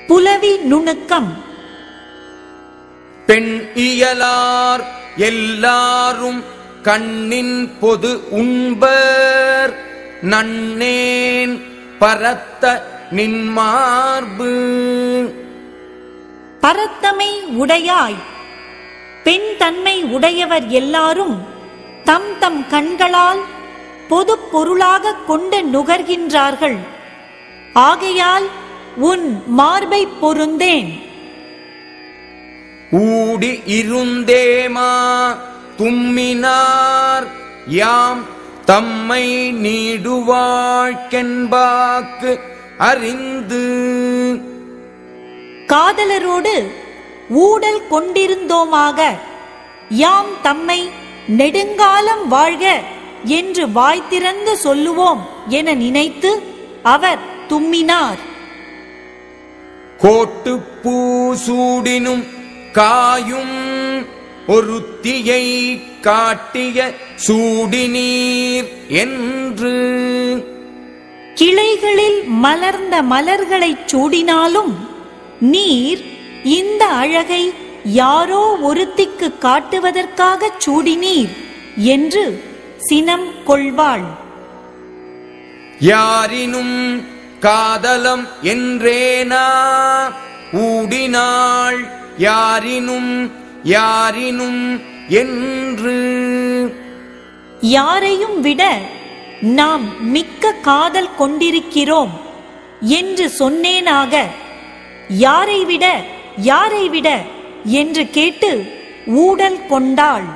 புலவி நுணுக்கம் பெண் இயலார் எல்லாரும் கண்ணின் பொது உண்பர் நன்னேன் பரத்த நின்மார்பு பரத்தமை உடையாய் பெண் தன்மை உடையவர் எல்லாரும் தம் தம் கண்களால் பொதுப் பொருளாகக் கொண்டு நுகர்கின்றார்கள் ஆகையால் உன் மார்பைப் பொருந்தேன் ஊடி இருந்தேமா தும்மினார் யாம் தம்மை நீடுவாழ்க்கென்பாக்கு அறிந்து காதலரோடு ஊடல் கொண்டிருந்தோமாக யாம் தம்மை நெடுங்காலம் வாழ்க என்று வாய் திறந்து சொல்லுவோம் என நினைத்து அவர் தும்மினார் கோட்டு பூசூடினும் காயும் ஒருத்தியை காட்டிய சூடினீர் என்று கிளைகளில் மலர்ந்த மலர்களைச் சூடினாலும் நீர் இந்த அழகை யாரோ ஒருத்திக்கு காட்டுவதற்காகச் சூடினீர் என்று சினம் கொள்வாள் யாரினும் காதலம் என்றேனா ஊடினாள் யாரினும் யாரினும் என்று யாரையும் விட நாம் மிக்க காதல் கொண்டிருக்கிறோம் என்று சொன்னேனாக யாரை விட யாரை விட என்று கேட்டு ஊடல் கொண்டாள்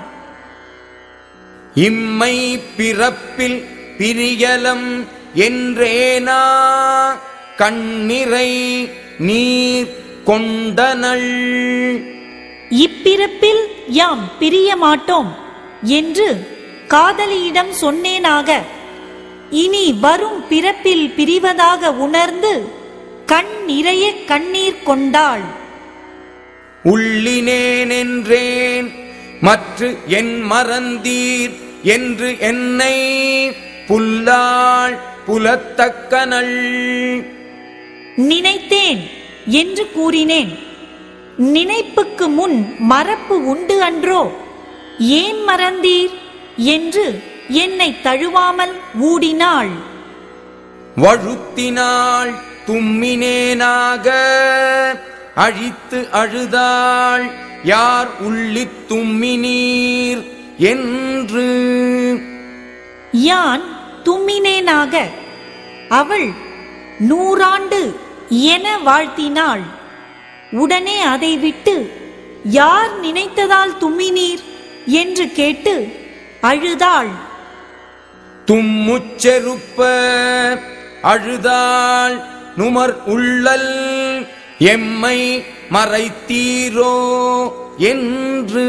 இம்மை பிறப்பில் பிரியலம் என்றேனா கண்ணிறை நீர் கொண்டனள் இப்பிறப்பில் யாம் பிரிய மாட்டோம் என்று காதலியிடம் சொன்னேனாக இனி வரும் பிறப்பில் பிரிவதாக உணர்ந்து கண் நிறைய கண்ணீர் கொண்டாள் உள்ளினேன் என்றேன் மற்ற என் மறந்தீர் என்று என்னை புல்லாள் புலத்தக்கனள் நினைத்தேன் என்று கூறினேன் நினைப்புக்கு முன் மறப்பு உண்டு அன்றோ ஏன் மறந்தீர் என்று என்னை தழுவாமல் ஊடினாள் வழுத்தினாள் தும்மினேனாக அழித்து அழுதாள் யார் உள்ளித் தும்மினீர் என்று யான் தும்மினேனாக அவள் நூறாண்டு என வாழ்த்தினாள் உடனே அதை விட்டு யார் நினைத்ததால் தும்மினீர் என்று கேட்டு அழுதாள் தும்முச்செருப்ப அழுதாள் நுமர் உள்ளல் எம்மை மறைத்தீரோ என்று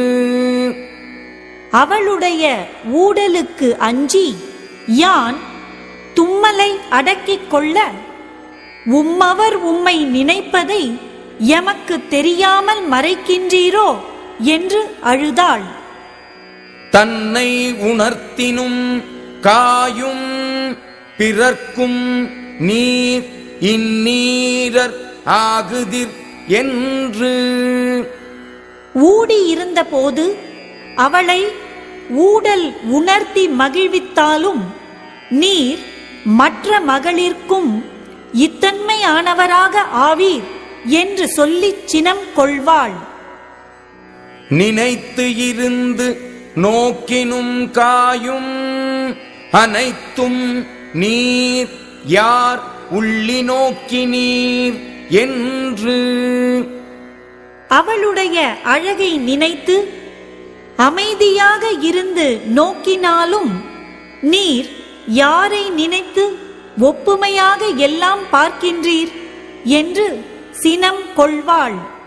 அவளுடைய ஊடலுக்கு அஞ்சி யான் தும்மலை அடக்கிக் கொள்ள உம்மவர் உம்மை நினைப்பதை எமக்கு தெரியாமல் மறைக்கின்றீரோ என்று அழுதாள் தன்னை உணர்த்தினும் காயும் பிறர்க்கும் நீர் இந்நீரர் ஆகுதிர் என்று ஊடி இருந்தபோது அவளை ஊடல் உணர்த்தி மகிழ்வித்தாலும் நீர் மற்ற மகளிர்க்கும் இத்தன்மையானவராக ஆவீர் என்று சொல்லிச் சினம் கொள்வாள் நினைத்து இருந்து நோக்கினும் காயும் அனைத்தும் நீர் யார் உள்ளி நோக்கினீர் என்று அவளுடைய அழகை நினைத்து அமைதியாக இருந்து நோக்கினாலும் நீர் யாரை நினைத்து ஒப்புமையாக எல்லாம் பார்க்கின்றீர் என்று சினம் கொள்வாள்